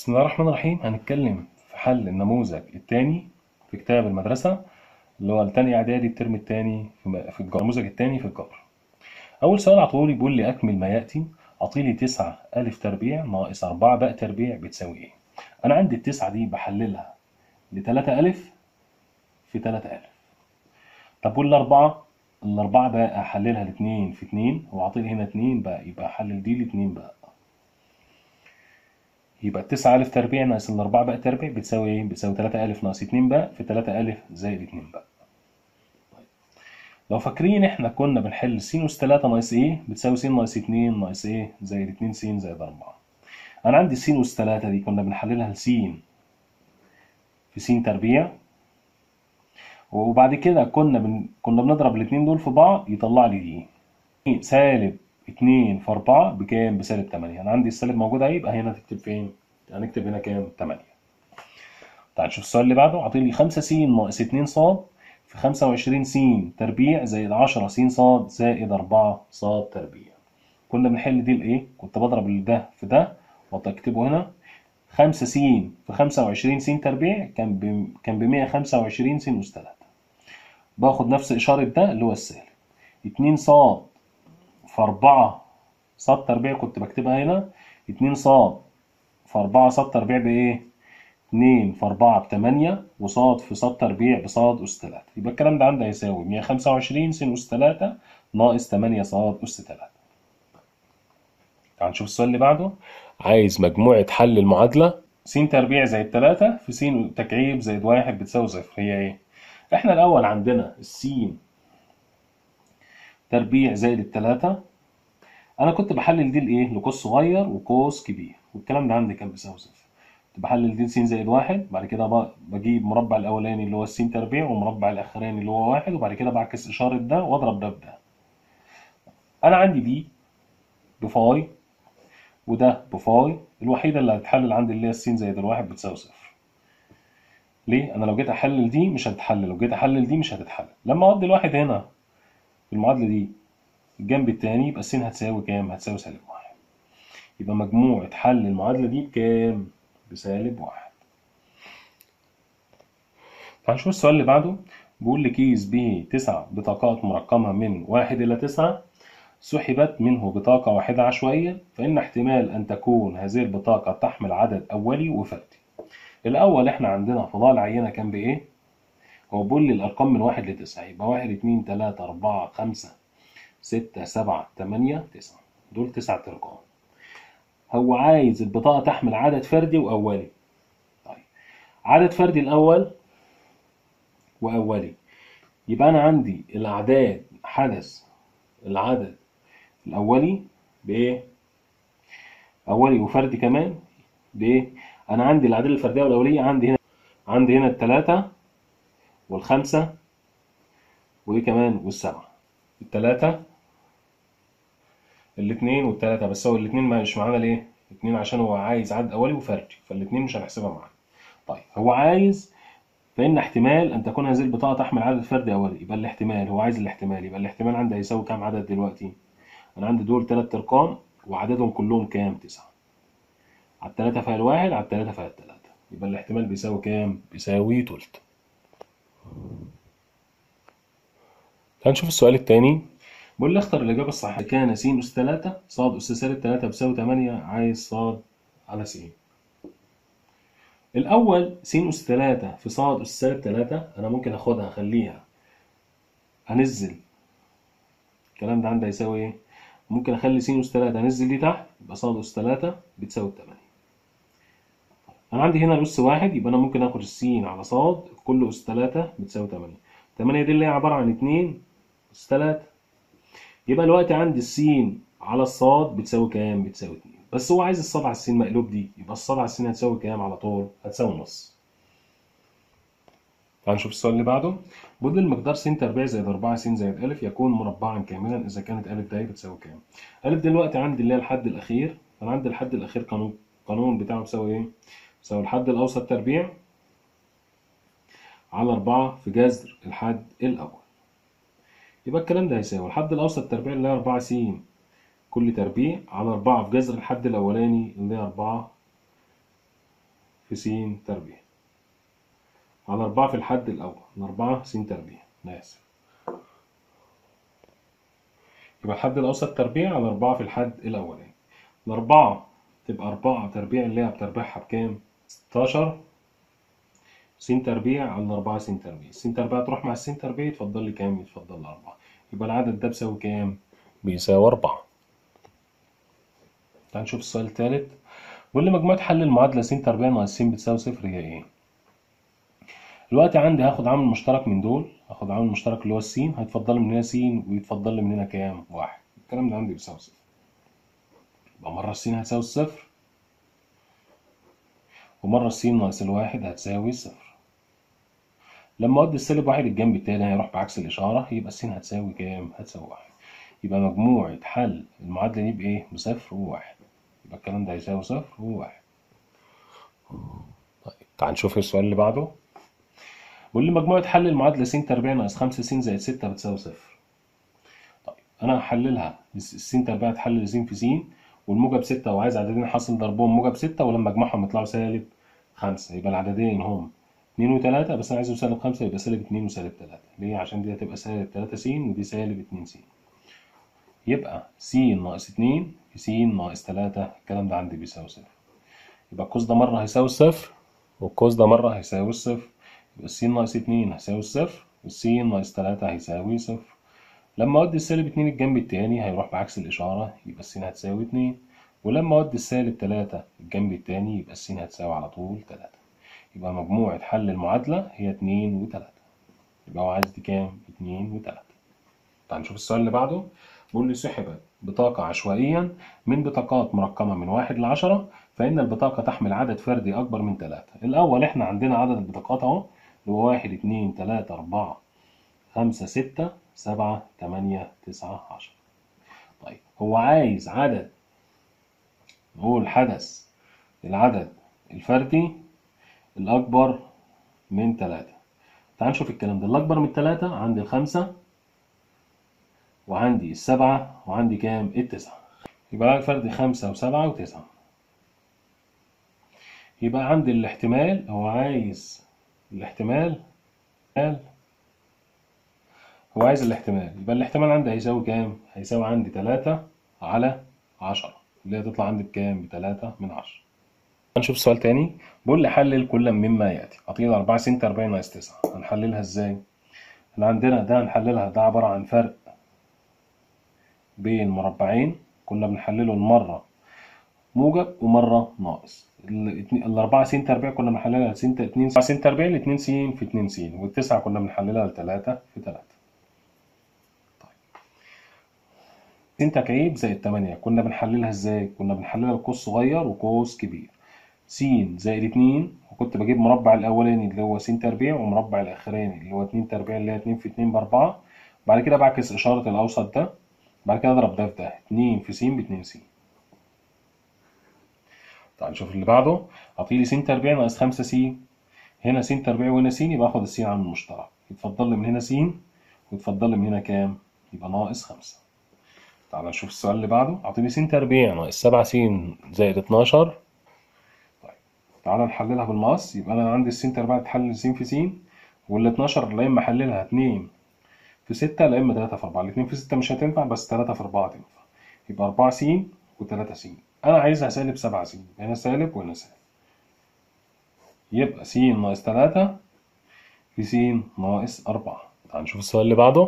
بسم الله الرحمن الرحيم هنتكلم في حل النموذج الثاني في كتاب المدرسة اللي هو التاني إعدادي الترم الثاني في الجبر النموذج الثاني في الجبر أول سؤال عطولي بيقول لي أكمل ما يأتي أعطيلي تسعة ألف تربيع ناقص أربعة باء تربيع بتساوي إيه؟ أنا عندي التسعة دي بحللها لتلاتة ألف في تلاتة ألف طب والأربعة الأربعة بقى أحللها لاتنين في اتنين وأعطيلي هنا اتنين بقى يبقى أحلل دي لاتنين بقى يبقى التسعة ألف تربيع ناقص الأربعة باء تربيع بتساوي إيه؟ بتساوي تلاتة ألف ناقص اتنين باء في تلاتة ألف زائد اتنين باء. طيب. لو فاكرين إحنا كنا بنحل س أس تلاتة ناقص إيه؟ بتساوي س ناقص اتنين ناقص إيه؟ زائد اتنين س زائد أربعة. أنا عندي س أس تلاتة دي كنا بنحللها لس في س تربيع وبعد كده كنا بن... كنا بنضرب الاتنين دول في بعض يطلع لي دي سالب 2 في 4 بكام؟ بسالب 8 انا عندي السالب موجود اهي يبقى هنا تكتب فين؟ هنكتب هنا كام؟ 8 تعال نشوف السؤال اللي بعده عاطي لي 5 س ناقص 2 ص في 25 س تربيع زائد 10 س ص زائد 4 ص تربيع كنا بنحل دي لايه؟ كنت بضرب ده في ده وتكتبه هنا 5 س في 25 س تربيع كان ب كان ب 125 س أس 3 باخد نفس إشارة ده اللي هو السالب 2 ص في 4 ص تربيع كنت بكتبها هنا 2 ص في 4 ص تربيع بإيه؟ 2 في 4 ب 8 وصاد في ص تربيع بصاد أس 3 يبقى الكلام ده عندي هيساوي 125 س أس 3 ناقص 8 صاد أس 3 تعال نشوف السؤال اللي بعده عايز مجموعة حل المعادلة س تربيع زائد 3 في س تكعيب زائد 1 بتساوي صفر هي إيه؟ إحنا الأول عندنا السين تربيع زائد التلاتة أنا كنت بحلل دي لإيه؟ لقوس صغير وقوس كبير والكلام ده عندي كان بيساوي صفر كنت بحلل دي س زائد واحد بعد كده بجيب مربع الأولاني اللي هو الس تربيع ومربع الأخراني اللي هو واحد وبعد كده بعكس إشارة ده وأضرب ده بده أنا عندي دي بفاي وده بفاي الوحيدة اللي هتتحلل عندي اللي هي الس زائد الواحد بتساوي صفر ليه؟ أنا لو جيت أحلل دي مش هتتحلل لو جيت أحلل دي مش هتتحلل لما أقضي الواحد هنا في المعادلة دي الجنب التاني يبقى س هتساوي كام؟ هتساوي سالب واحد. يبقى مجموعة حل المعادلة دي بكام؟ بسالب واحد. تعال نشوف السؤال اللي بعده بيقول لي كيس به تسع بطاقات مرقمة من واحد إلى تسعة سحبت منه بطاقة واحدة عشوائية فإن احتمال أن تكون هذه البطاقة تحمل عدد أولي وفردي. الأول إحنا عندنا فضاء العينة كان بإيه؟ هو بيقول لي الأرقام من واحد لتسعة يبقى واحد اتنين تلاتة أربعة خمسة ستة سبعة تمانية تسعة دول تسعة أرقام هو عايز البطاقة تحمل عدد فردي وأولي طيب عدد فردي الأول وأولي يبقى أنا عندي الأعداد حدث العدد الأولي بإيه؟ أولي وفردي كمان بإيه؟ أنا عندي الأعداد الفردية والأولية عندي هنا عندي هنا التلاتة والخمسة وإيه كمان والسبعة التلاتة الاتنين والتلاتة بس هو الاتنين مش معانا ليه؟ اتنين عشان هو عايز عدد أولي وفردي فالاتنين مش هنحسبها معانا طيب هو عايز فإن احتمال أن تكون هذه البطاقة تحمل عدد فردي أولي يبقى الاحتمال هو عايز الاحتمال يبقى الاحتمال عندي هيساوي كام عدد دلوقتي؟ أنا عندي دول تلات أرقام وعددهم كلهم كام؟ تسعة على التلاتة فيها الواحد على التلاتة فيها التلاتة يبقى الاحتمال بيساوي كام؟ بيساوي تلت هنشوف السؤال التاني بيقول لي اختر الإجابة الصحيحة كان س أس 3 ص أس سالب 3 بيساوي 8 عايز ص على س الأول س أس 3 في ص أس سالب 3 أنا ممكن آخدها أخليها هنزل الكلام ده عندي هيساوي إيه؟ ممكن أخلي س أس 3 أنزل دي تحت يبقى ص أس 3 بتساوي 8 أنا عندي هنا الأس واحد يبقى أنا ممكن آخد السين على ص كل أس 3 بتساوي 8 8 دي اللي هي عبارة عن 2 أس 3 يبقى دلوقتي عندي السين على الصاد بتساوي كام؟ بتساوي 2 بس هو عايز الصاد على السين مقلوب دي يبقى الصاد على السين هتساوي كام على طول؟ هتساوي نص. تعال نشوف السؤال اللي بعده بيقول لي المقدار س تربيع زائد 4 س زائد أ يكون مربعا كاملا إذا كانت أ ده بتساوي كام؟ أ دلوقتي عندي اللي هي الحد الأخير فأنا عندي الحد الأخير قانون القانون بتاعه بيساوي إيه؟ بيساوي الحد الأوسط تربيع على 4 في جذر الحد الأول. يبقى الكلام ده هيساوي الحد الأوسط تربيع اللي هي 4 س كل تربيع على 4 في جذر الحد الأولاني اللي هي 4 في س تربيع على أربعة في الحد الأول أربعة س تربيع أنا آسف يبقى الحد الأوسط تربيع على أربعة في الحد الأولاني الأربعة تبقى أربعة تربيع اللي هي بتربيعها بكام؟ ستاشر س تربيع على أربعة س تربيع س تربيع تروح مع الس تربيع يتفضل لي كام؟ يتفضل لي أربعة يبقى العدد ده بيساوي كام؟ بيساوي أربعة تعال نشوف السؤال التالت بيقول لي مجموعة حل المعادلة س تربيع ناقص س بتساوي صفر هي إيه؟ دلوقتي عندي هاخد عامل مشترك من دول هاخد عامل مشترك اللي هو السين هيتفضل لي من هنا س ويتفضل لي من هنا كام؟ واحد الكلام ده عندي بيساوي صفر يبقى مرة السين هتساوي الصفر ومرة السين ناقص الواحد هتساوي صفر لما أودي السالب واحد الجنب التاني هيروح بعكس الإشارة يبقى السين هتساوي كام؟ هتساوي واحد يبقى مجموعة حل المعادلة دي بإيه؟ بصفر وواحد يبقى الكلام ده هيساوي صفر وواحد طيب تعال نشوف السؤال اللي بعده بيقول لي مجموعة حل المعادلة س تربيع ناقص خمسة س زائد ستة بتساوي صفر طيب أنا هحللها س تربيع تحلل س في س والموجب ستة وعايز عددين حاصل ضربهم موجب ستة ولما أجمعهم يطلعوا سالب خمسة يبقى العددين هم اتنين وتلاتة بس أنا عايزه سالب خمسة يبقى سالب اتنين وسالب تلاتة ليه؟ عشان دي هتبقى سالب تلاتة س ودي سالب اتنين س يبقى س ناقص اتنين في س ناقص تلاتة الكلام ده عندي بيساوي صفر يبقى القوس ده مرة هيساوي الصفر والقوس ده مرة هيساوي الصفر يبقى س ناقص اتنين هيساوي الصفر والس ناقص تلاتة هيساوي صفر لما أودي السالب اتنين الجنب التاني هيروح بعكس الإشارة يبقى الس هتساوي اتنين ولما أودي السالب تلاتة الجنب التاني يبقى الس هتساوي على طول تلاتة يبقى مجموعة حل المعادلة هي اتنين وتلاتة يبقى هو عايز دي كام؟ اتنين وتلاتة تعال نشوف السؤال اللي بعده بيقول لي سحبت بطاقة عشوائيا من بطاقات مرقمة من واحد لعشرة فإن البطاقة تحمل عدد فردي أكبر من تلاتة الأول إحنا عندنا عدد البطاقات أهو اللي هو واحد اتنين تلاتة أربعة خمسة ستة سبعة تمانية تسعة عشرة طيب هو عايز عدد نقول حدث العدد الفردي الأكبر من تلاتة تعال نشوف الكلام ده الأكبر من تلاتة عندي الخمسة وعندي السبعة وعندي كام؟ التسعة يبقى الفرد خمسة وسبعة وتسعة يبقى عندي الاحتمال هو عايز الاحتمال هو عايز الاحتمال يبقى الاحتمال عندي هيساوي كام؟ هيساوي عندي تلاتة على عشرة اللي هي تطلع عندي بكام؟ بتلاتة من عشرة هنشوف سؤال تاني بيقول لي حلل كل مما يأتي أعطينا أربعة س أربعين ناقص تسعة هنحللها إزاي؟ احنا عندنا ده هنحللها ده عبارة عن فرق بين مربعين كنا بنحلله المرة موجب ومرة ناقص الأربعة س تربيع كنا بنحللها س اتنين س تربيع لاتنين س في اتنين س والتسعة كنا بنحللها لتلاتة في تلاتة طيب س تكعيب زائد تمانية كنا بنحللها ازاي؟ كنا بنحللها لقوس صغير وقوس كبير س زائد اتنين وكنت بجيب مربع الأولاني اللي هو س تربيع ومربع الأخراني اللي هو اتنين تربيع اللي هي اتنين في اتنين بأربعة بعد كده بعكس إشارة الأوسط ده بعد كده اضرب ده في ده 2 في س ب 2 س تعال نشوف اللي بعده اعطيلي س تربيع ناقص 5 س هنا س تربيع وهنا س يبقى اخد الس عامل مشترك يتفضل لي من هنا س ويتفضل لي من هنا كام يبقى ناقص 5 تعال نشوف السؤال اللي بعده اعطيني س تربيع ناقص 7 س زائد 12 طيب تعال نحللها بالمقص يبقى انا عندي الس تربيع تحلل س في س وال 12 لا اما احللها 2 في ستة لا إما تلاتة في أربعة الاتنين في ستة مش هتنفع بس تلاتة في أربعة تنفع يبقى أربعة س وتلاتة س أنا عايزها سالب سبعة س هنا سالب وهنا سالب يبقى س ناقص تلاتة في س ناقص أربعة تعال نشوف السؤال اللي بعده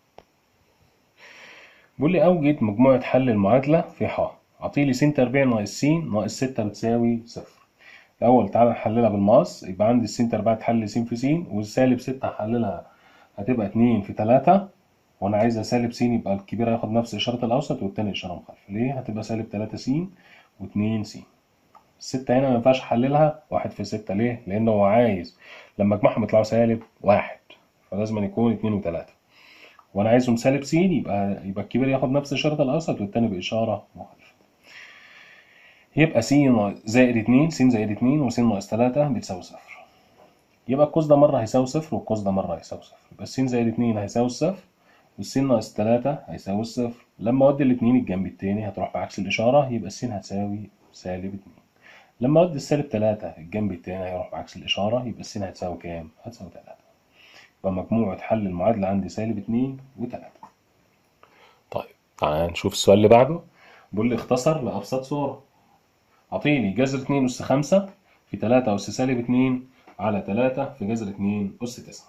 بيقول لي أوجد مجموعة حل المعادلة في ح أعطيلي س تربيع ناقص س ناقص ستة بتساوي صفر الأول تعالى نحللها بالمقص يبقى عندي الس تربيع تحلل س في س والسالب ستة هحللها هتبقى اتنين في تلاتة وأنا عايزها سالب س يبقى الكبير هياخد نفس إشارة الأوسط والتاني إشارة مخالفة ليه؟ هتبقى سالب تلاتة س واتنين س الستة هنا مينفعش أحللها واحد في ستة ليه؟ لأن هو عايز لما أجمعهم يطلعوا سالب واحد فلازم يكون اتنين وتلاتة وأنا عايزهم سالب س يبقى يبقى الكبير ياخد نفس إشارة الأوسط والتاني بإشارة مخالفة يبقى س زائد اتنين س زائد اتنين وس ناقص تلاتة بتساوي صفر يبقى القوس ده مرة هيساوي صفر والقوس ده مرة هيساوي صفر يبقى الس زائد اتنين هيساوي الصفر والس ناقص تلاتة هيساوي الصفر لما أودي الاتنين الجنب التاني هتروح بعكس الإشارة يبقى الس هتساوي سالب اتنين لما اودي السالب 3 الجنب التاني هيروح بعكس الاشاره يبقى السين هتساوي كام هتساوي 3 يبقى مجموعه حل المعادله عندي سالب 2 و3 طيب تعالى نشوف السؤال اللي بعده بيقول لي اختصر لابسط صوره اعطيني جذر 2 اس 5 في 3 اس سالب 2 على 3 في جذر 2 اس 9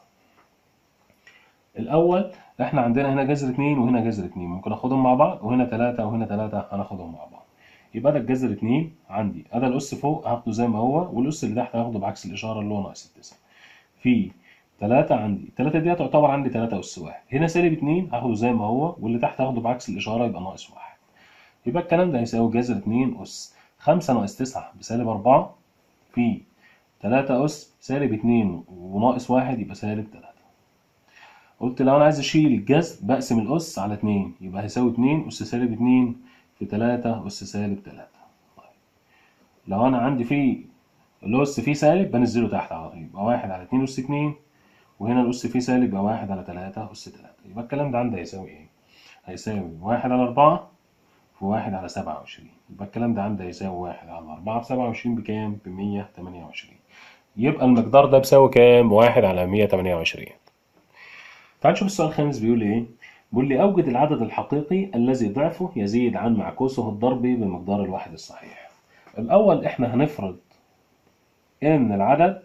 الاول احنا عندنا هنا جذر 2 وهنا جذر 2 ممكن اخدهم مع بعض وهنا 3 وهنا 3 هناخدهم مع بعض يبقى ده الجذر 2 عندي ادي الاس فوق هاخده زي ما هو والاس اللي تحت هاخده بعكس الاشاره اللي هو ناقص 9 في 3 عندي 3 دي تعتبر عندي 3 اس 1 هنا سالب 2 هاخده زي ما هو واللي تحت هاخده بعكس الاشاره يبقى ناقص 1 يبقى الكلام ده هيساوي جذر 2 اس 5 ناقص 9 بسالب 4 في 3 اس سالب 2 وناقص 1 يبقى سالب 3 قلت لو انا عايز اشيل الجذر بقسم الاس على 2 يبقى هيساوي 2 اس سالب 2 في 3 اس سالب 3 طيب لو انا عندي فيه الاس فيه سالب بنزله تحت على طول يبقى 1 على 2 اس 2 وهنا الاس فيه سالب يبقى 1 على 3 اس 3 يبقى الكلام ده عندي هيساوي ايه؟ هيساوي 1 على 4 في 1 على 27 يبقى الكلام ده عندي هيساوي 1 على 4 في 27 بكام؟ ب 128 يبقى المقدار ده بيساوي كام؟ 1 على 128 تعال نشوف السؤال الخامس بيقول ايه؟ بيقول لي اوجد العدد الحقيقي الذي ضعفه يزيد عن معكوسه الضربي بمقدار الواحد الصحيح. الاول احنا هنفرض ان العدد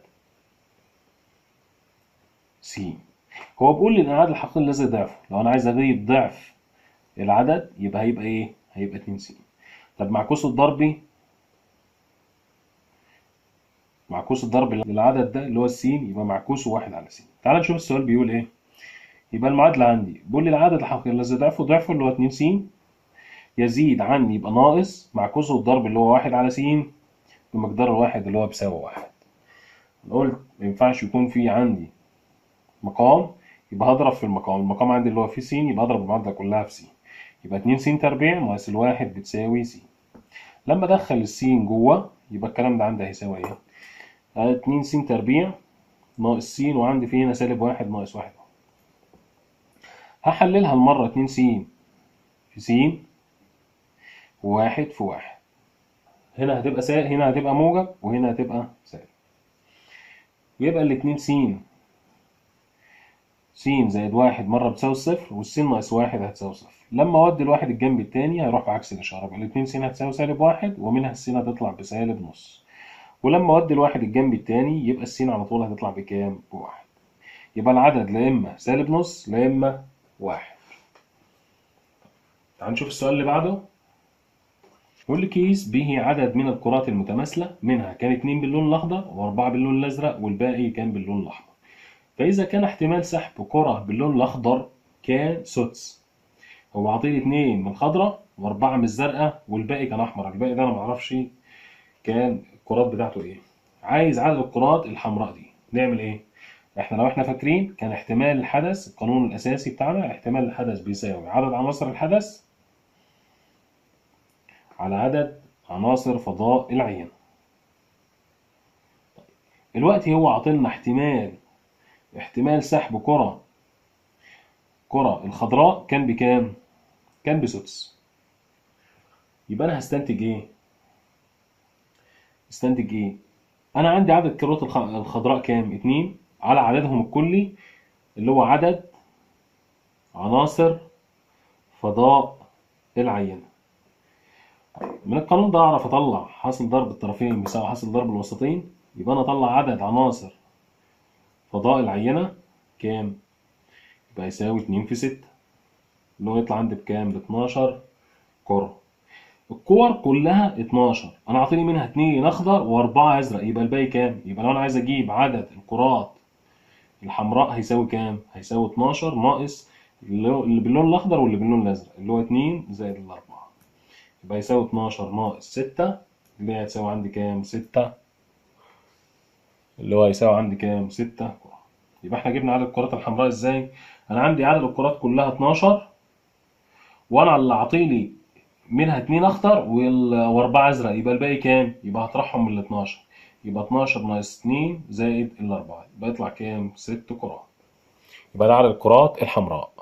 س هو بيقول لي ان العدد الحقيقي الذي ضعفه لو انا عايز اجيب ضعف العدد يبقى هيبقى ايه؟ هيبقى 2 س. طب معكوسه الضربي معكوس الضرب للعدد ده اللي هو السين يبقى معكوسه واحد على س. تعال نشوف السؤال بيقول ايه؟ يبقى المعادلة عندي بيقول لي العدد الحقيقي الذي ضعفه ضعفه اللي هو 2 س يزيد عن يبقى ناقص معكوسه الضرب اللي هو 1 على س بمقدار الواحد اللي هو بيساوي 1 قلت ما ينفعش يكون في عندي مقام يبقى هضرب في المقام المقام عندي اللي هو فيه س يبقى هضرب المعادلة كلها في س يبقى 2 س تربيع ناقص الواحد بتساوي س لما ادخل السين جوه يبقى الكلام ده عندي هيساوي ايه؟ 2 س تربيع ناقص س وعندي فيه هنا سالب واحد ناقص واحد هحللها المرة 2 س في س وواحد في واحد هنا هتبقى سالب هنا هتبقى موجب وهنا هتبقى سالب يبقى الاتنين س س زائد واحد مرة بتساوي الصفر والس ناقص واحد هتساوي صفر لما اودي الواحد الجنب التاني هيروح بعكس الإشارة يبقى الاتنين س هتساوي سالب واحد ومنها الس هتطلع بسالب نص ولما اودي الواحد الجنب التاني يبقى الس على طول هتطلع بكام؟ بواحد يبقى العدد لا إما سالب نص لا إما واحد تعال نشوف السؤال اللي بعده يقول لي كيس به عدد من الكرات المتماثلة منها كان اتنين باللون الأخضر وأربعة باللون الأزرق والباقي كان باللون الأحمر فإذا كان احتمال سحب كرة باللون الأخضر كان سدس هو عاطيلي اتنين من الخضراء وأربعة من الزرقاء والباقي كان أحمر الباقي ده أنا معرفش كان الكرات بتاعته إيه عايز عدد الكرات الحمراء دي نعمل إيه؟ احنا لو احنا فاكرين كان احتمال الحدث القانون الاساسي بتاعنا احتمال الحدث بيساوي عدد عناصر الحدث على عدد عناصر فضاء العينة دلوقتي هو عاطلنا احتمال احتمال سحب كرة كرة الخضراء كان بكام؟ كان بسدس يبقى انا هستنتج ايه؟ استنتج ايه؟ انا عندي عدد كرات الخضراء كام؟ اتنين على عددهم الكلي اللي هو عدد عناصر فضاء العينة من القانون ده أعرف أطلع حاصل ضرب الطرفين بيساوي حاصل ضرب الوسطين يبقى أنا أطلع عدد عناصر فضاء العينة كام؟ يبقى يساوي اتنين في ستة اللي هو يطلع عندي بكام؟ باتناشر كرة الكور كلها 12 انا عاطيني منها اتنين اخضر واربعه ازرق يبقى الباقي كام يبقى لو انا عايز اجيب عدد الكرات الحمراء هيساوي كام هيساوي 12 ناقص اللي باللون الاخضر واللي باللون الازرق اللي هو 2 زائد الاربعه يبقى يساوي 12 ناقص 6 اللي هي هتساوي عندي كام 6 اللي هو هيساوي عندي كام 6 كرة يبقى احنا جبنا عدد الكرات الحمراء ازاي انا عندي عدد الكرات كلها 12 وانا اللي عاطيلي منها اتنين اخضر واربعة ازرق يبقى الباقي كام؟ يبقى هطرحهم من ال 12 يبقى 12 ناقص 2 زائد الاربعة يبقى يطلع كام؟ ست كرات يبقى ده عدد الكرات الحمراء